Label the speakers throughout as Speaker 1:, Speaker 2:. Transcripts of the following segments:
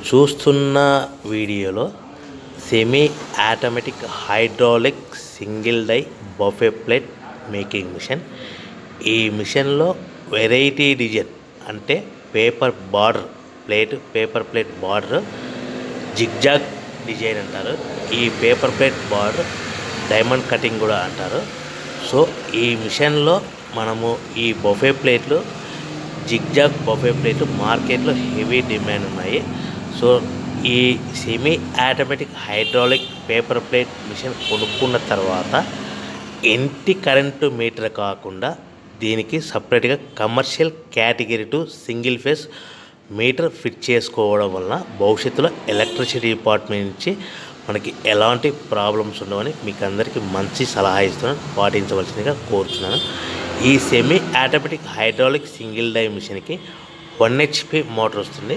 Speaker 1: చూస్తున్న వీడియోలో semi automatic hydraulic single die buffet plate making machine ఈ మిషన్లో వెరైటీ డిజైన్ అంటే paper border plate paper plate border zigzag design అంటారు ఈ paper plate border diamond cutting కూడా అంటారు సో ఈ మిషన్లో మనము ఈ బొఫే ప్లేట్లు జిగ్జాగ్ బొఫే ప్లేట్లు మార్కెట్లో హెవీ డిమాండ్ ఉన్నాయి సో ఈ semi automatic hydraulic paper plate machine కొనుక్కున్న తర్వాత ఇంటి కరెంటు మీటర్ కాకుండా దీనికి సపరేట్గా commercial category two single phase meter fit చేసుకోవడం వలన భవిష్యత్తులో ఎలక్ట్రిసిటీ డిపార్ట్మెంట్ నుంచి మనకి ఎలాంటి ప్రాబ్లమ్స్ ఉండవని మీకు అందరికీ మంచి సలహా ఇస్తున్నాను పాటించవలసిందిగా కోరుతున్నాను ఈ semi automatic hydraulic single die మిషన్కి వన్ హెచ్పి మోటార్ వస్తుంది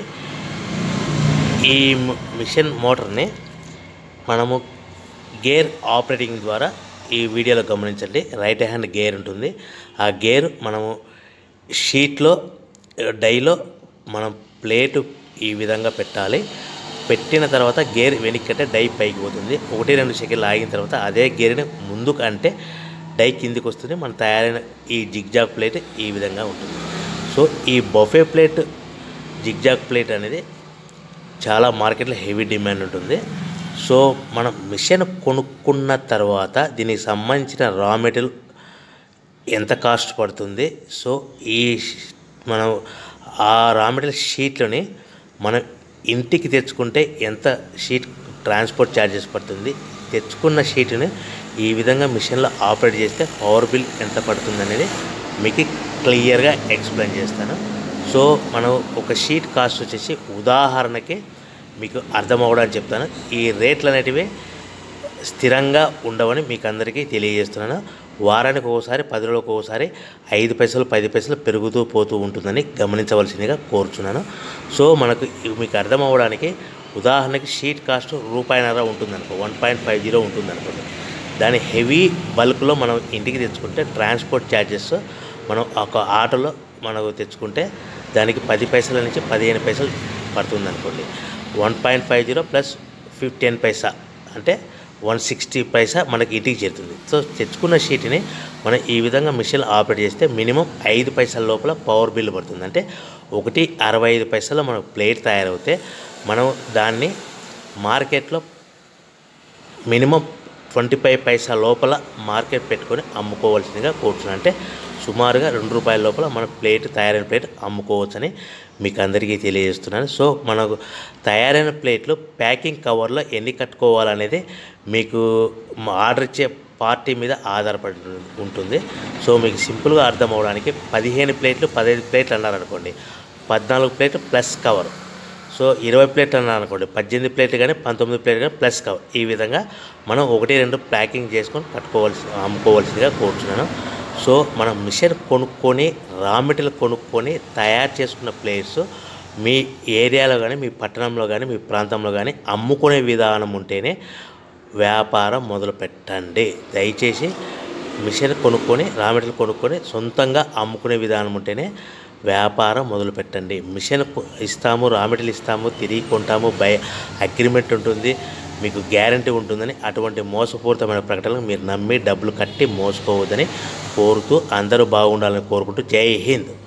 Speaker 1: ఈ మ- మిషన్ మోటార్ని మనము గేర్ ఆపరేటింగ్ ద్వారా ఈ వీడియోలో గమనించండి రైట్ హ్యాండ్ గేర్ ఉంటుంది ఆ గేర్ మనము షీట్లో డైలో మనం ప్లేటు ఈ విధంగా పెట్టాలి పెట్టిన తర్వాత గేర్ వెనక్కంటే డై పైకి పోతుంది ఒకటి రెండు సెకండ్లు ఆగిన తర్వాత అదే గేర్ని ముందుకు అంటే డై కిందికి వస్తుంది మన తయారైన ఈ జిగ్జాగ్ ప్లేట్ ఈ విధంగా ఉంటుంది సో ఈ బొఫే ప్లేట్ జిగ్జాగ్ ప్లేట్ అనేది చాలా మార్కెట్లో హెవీ డిమాండ్ ఉంటుంది సో మనం మిషన్ కొనుక్కున్న తర్వాత దీనికి సంబంధించిన రా మెటీరియల్ ఎంత కాస్ట్ పడుతుంది సో ఈ ష్- మనం ఆ రా మెటీరియల్ షీట్లని మనం ఇంటికి తెచ్చుకుంటే ఎంత షీట్ ట్రాన్స్పోర్ట్ ఛార్జెస్ పడుతుంది తెచ్చుకున్న షీట్ని ఈ విధంగా మిషన్లో ఆపరేట్ చేస్తే పవర్ బిల్ ఎంత పడుతుంది అనేది మీకు క్లియర్గా ఎక్స్ప్లెయిన్ చేస్తాను సో మనం ఒక షీట్ కాస్ట్ వచ్చేసి ఉదాహరణకి మీకు అర్థం అవ్వడానికి చెప్తాను ఈ రేట్లు అనేటివి స్థిరంగా ఉండవని మీకు అందరికీ తెలియజేస్తున్నాను వారానికి ఒకసారి పది రోజులకు ఒకసారి ఐదు పైసలు పది పైసలు పెరుగుతూ పోతూ ఉంటుందని గమనించవలసిందిగా కోరుచున్నాను సో మనకు ఇవి మీకు అర్థం అవ్వడానికి ఉదాహరణకి షీట్ కాస్ట్ రూపాయిన్నర ఉంటుందనుకో వన్ పాయింట్ ఫైవ్ జీరో ఉంటుందనుకోండి దాని హెవీ బల్క్లో మనం ఇంటికి తెచ్చుకుంటే ట్రాన్స్పోర్ట్ ఛార్జెస్ మనం ఒక ఆటోలో మనకు తెచ్చుకుంటే దానికి పది పైసల నుంచి పదిహేను పైసలు పడుతుంది అనుకోండి one point five zero plus fifteen paisa అంటే వన్ సిక్స్టీ పైసా మనకి ఇంటికి చేరుతుంది సో తెచ్చుకున్న షీట్ని మనం ఈ విధంగా మిషన్ ఆపరేట్ చేస్తే మినిమం ఐదు పైసల లోపల పవర్ బిల్ పడుతుంది అంటే ఒకటి అరవై ఐదు పైసలు మనకు ప్లేట్ తయారవుతే మనం దాన్ని మార్కెట్లో మినిమం ట్వంటీ ఫైవ్ పైసా లోపల మార్కెట్ పెట్టుకొని అమ్ముకోవాల్సిందిగా కోరుతున్నాను అంటే సుమారుగా రెండు రూపాయల లోపల మన ప్లేట్ తయారైన ప్లేట్ అమ్ముకోవచ్చని మీకు అందరికీ తెలియజేస్తున్నాను సో మనకు తయారైన ప్లేట్లు ప్యాకింగ్ కవర్లో ఎన్ని కట్టుకోవాలనేది మీకు మా ఆర్డర్ ఇచ్చే పార్టీ మీద ఆధారపడి ఉంటుంది సో మీకు సింపుల్గా అర్థం అవడానికి పదిహేను ప్లేట్లు పదహైదు ప్లేట్లు అన్నారనుకోండి పద్నాలుగు ప్లేట్లు ప్లస్ కవర్ సో ఇరవై ప్లేట్లు అన్నా అనుకోండి పద్దెనిమిది ప్లేట్లు కానీ పంతొమ్మిది ప్లేట్లు కానీ ప్లస్ కవర్ ఈ విధంగా మనం ఒకటి రెండు ప్యాకింగ్ చేసుకొని కట్టుకోవాల్సి అమ్ముకోవాల్సిందిగా కోరుచున్నాను సో మనం మిషన్ కొనుక్కొని రా మెటీరియల్ కొనుక్కొని తయారు చేసుకున్న ప్లేట్స్ మీ ఏరియాలో కానీ మీ పట్టణంలో కానీ మీ ప్రాంతంలో కానీ అమ్ముకునే విధానం ఉంటేనే వ్యాపారం మొదలు పెట్టండి దయచేసి మిషన్ కొనుక్కొని రా మెటీరియల్ కొనుక్కొని సొంతంగా అమ్ముకునే విధానం ఉంటేనే వ్యాపారం మొదలు పెట్టండి మిషన్ కొ- ఇస్తాము రా మెటీరియల్ ఇస్తాము తిరిగి కొంటాము బై అగ్రిమెంట్ ఉంటుంది మీకు గ్యారంటీ ఉంటుందని అటువంటి మోసపూరితమైన ప్రకటనలు మీరు నమ్మి డబ్బులు కట్టి మోసపోవద్దని కోరుతూ అందరూ బాగుండాలని కోరుకుంటూ జై హింద్